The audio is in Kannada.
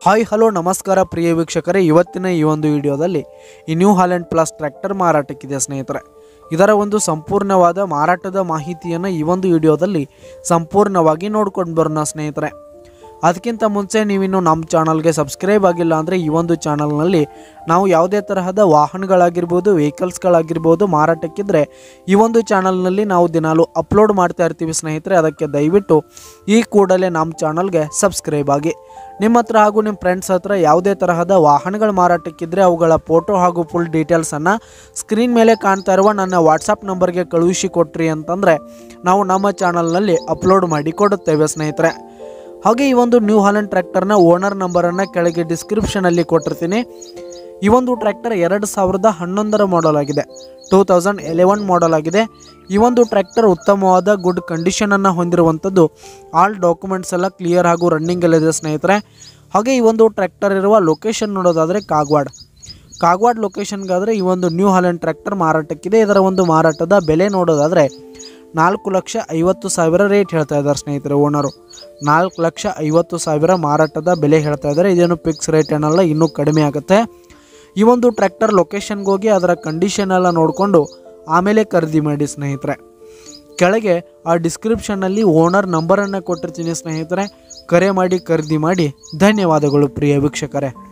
ಹಾಯ್ ಹಲೋ ನಮಸ್ಕಾರ ಪ್ರಿಯ ವೀಕ್ಷಕರೇ ಇವತ್ತಿನ ಈ ಒಂದು ವಿಡಿಯೋದಲ್ಲಿ ಈ ನ್ಯೂ ಹಾಲೆಂಡ್ ಪ್ಲಸ್ ಟ್ರ್ಯಾಕ್ಟರ್ ಮಾರಾಟಕ್ಕಿದೆ ಸ್ನೇಹಿತರೆ ಇದರ ಒಂದು ಸಂಪೂರ್ಣವಾದ ಮಾರಾಟದ ಮಾಹಿತಿಯನ್ನು ಈ ಒಂದು ವಿಡಿಯೋದಲ್ಲಿ ಸಂಪೂರ್ಣವಾಗಿ ನೋಡ್ಕೊಂಡು ಬರೋಣ ಸ್ನೇಹಿತರೆ ಅದಕ್ಕಿಂತ ಮುಂಚೆ ನೀವಿನ್ನು ನಮ್ಮ ಚಾನಲ್ಗೆ ಸಬ್ಸ್ಕ್ರೈಬ್ ಆಗಿಲ್ಲ ಅಂದರೆ ಈ ಒಂದು ಚಾನಲ್ನಲ್ಲಿ ನಾವು ಯಾವುದೇ ತರಹದ ವಾಹನಗಳಾಗಿರ್ಬೋದು ವೆಹಿಕಲ್ಸ್ಗಳಾಗಿರ್ಬೋದು ಮಾರಾಟಕ್ಕಿದ್ರೆ ಈ ಒಂದು ಚಾನಲ್ನಲ್ಲಿ ನಾವು ದಿನಾಲು ಅಪ್ಲೋಡ್ ಮಾಡ್ತಾ ಇರ್ತೀವಿ ಸ್ನೇಹಿತರೆ ಅದಕ್ಕೆ ದಯವಿಟ್ಟು ಈ ಕೂಡಲೇ ನಮ್ಮ ಚಾನಲ್ಗೆ ಸಬ್ಸ್ಕ್ರೈಬ್ ಆಗಿ ನಿಮ್ಮ ಹತ್ರ ಹಾಗೂ ನಿಮ್ಮ ಫ್ರೆಂಡ್ಸ್ ಹತ್ರ ಯಾವುದೇ ತರಹದ ವಾಹನಗಳ ಮಾರಾಟಕ್ಕಿದ್ರೆ ಅವುಗಳ ಫೋಟೋ ಹಾಗೂ ಫುಲ್ ಡೀಟೇಲ್ಸನ್ನು ಸ್ಕ್ರೀನ್ ಮೇಲೆ ಕಾಣ್ತಾ ಇರುವ ನನ್ನ ವಾಟ್ಸಪ್ ನಂಬರ್ಗೆ ಕಳುಹಿಸಿ ಕೊಟ್ರಿ ಅಂತಂದರೆ ನಾವು ನಮ್ಮ ಚಾನಲ್ನಲ್ಲಿ ಅಪ್ಲೋಡ್ ಮಾಡಿ ಕೊಡುತ್ತೇವೆ ಸ್ನೇಹಿತರೆ ಹಾಗೆ ಈ ಒಂದು ನ್ಯೂ ಹಾಲೆಂಡ್ ಟ್ರ್ಯಾಕ್ಟರ್ನ ಓನರ್ ನಂಬರನ್ನು ಕೆಳಗೆ ಡಿಸ್ಕ್ರಿಪ್ಷನಲ್ಲಿ ಕೊಟ್ಟಿರ್ತೀನಿ ಈ ಒಂದು ಟ್ರ್ಯಾಕ್ಟರ್ ಎರಡು ಸಾವಿರದ ಹನ್ನೊಂದರ ಮಾಡಲ್ ಆಗಿದೆ ಟೂ ತೌಸಂಡ್ ಎಲೆವೆನ್ ಮಾಡಲ್ ಆಗಿದೆ ಈ ಒಂದು ಟ್ರ್ಯಾಕ್ಟರ್ ಉತ್ತಮವಾದ ಗುಡ್ ಕಂಡೀಷನನ್ನು ಹೊಂದಿರುವಂಥದ್ದು ಆಲ್ ಡಾಕ್ಯುಮೆಂಟ್ಸ್ ಎಲ್ಲ ಕ್ಲಿಯರ್ ಹಾಗೂ ರನ್ನಿಂಗಲ್ಲಿದೆ ಸ್ನೇಹಿತರೆ ಹಾಗೆ ಈ ಒಂದು ಟ್ರ್ಯಾಕ್ಟರ್ ಇರುವ ಲೊಕೇಶನ್ ನೋಡೋದಾದರೆ ಕಾಗವಾಡ ಕಾಗವಾಡ ಲೊಕೇಶನ್ಗಾದರೆ ಈ ಒಂದು ನ್ಯೂ ಹಾಲೆಂಡ್ ಟ್ರ್ಯಾಕ್ಟರ್ ಮಾರಾಟಕ್ಕಿದೆ ಇದರ ಒಂದು ಮಾರಾಟದ ಬೆಲೆ ನೋಡೋದಾದರೆ ನಾಲ್ಕು ಲಕ್ಷ ಐವತ್ತು ಸಾವಿರ ರೇಟ್ ಹೇಳ್ತಾ ಇದ್ದಾರೆ ಸ್ನೇಹಿತರೆ ಓನರು ನಾಲ್ಕು ಲಕ್ಷ ಐವತ್ತು ಸಾವಿರ ಮಾರಾಟದ ಬೆಲೆ ಹೇಳ್ತಾ ಇದ್ದಾರೆ ಇದೇನು ಫಿಕ್ಸ್ ರೇಟ್ ಏನಲ್ಲ ಇನ್ನೂ ಕಡಿಮೆ ಆಗುತ್ತೆ ಈ ಒಂದು ಟ್ರ್ಯಾಕ್ಟರ್ ಲೊಕೇಶನ್ಗೆ ಹೋಗಿ ಅದರ ಕಂಡೀಷನ್ ಎಲ್ಲ ನೋಡಿಕೊಂಡು ಆಮೇಲೆ ಖರೀದಿ ಮಾಡಿ ಸ್ನೇಹಿತರೆ ಕೆಳಗೆ ಆ ಡಿಸ್ಕ್ರಿಪ್ಷನ್ನಲ್ಲಿ ಓನರ್ ನಂಬರನ್ನು ಕೊಟ್ಟಿರ್ತೀನಿ ಸ್ನೇಹಿತರೆ ಕರೆ ಮಾಡಿ ಖರೀದಿ ಮಾಡಿ ಧನ್ಯವಾದಗಳು ಪ್ರಿಯ ವೀಕ್ಷಕರೇ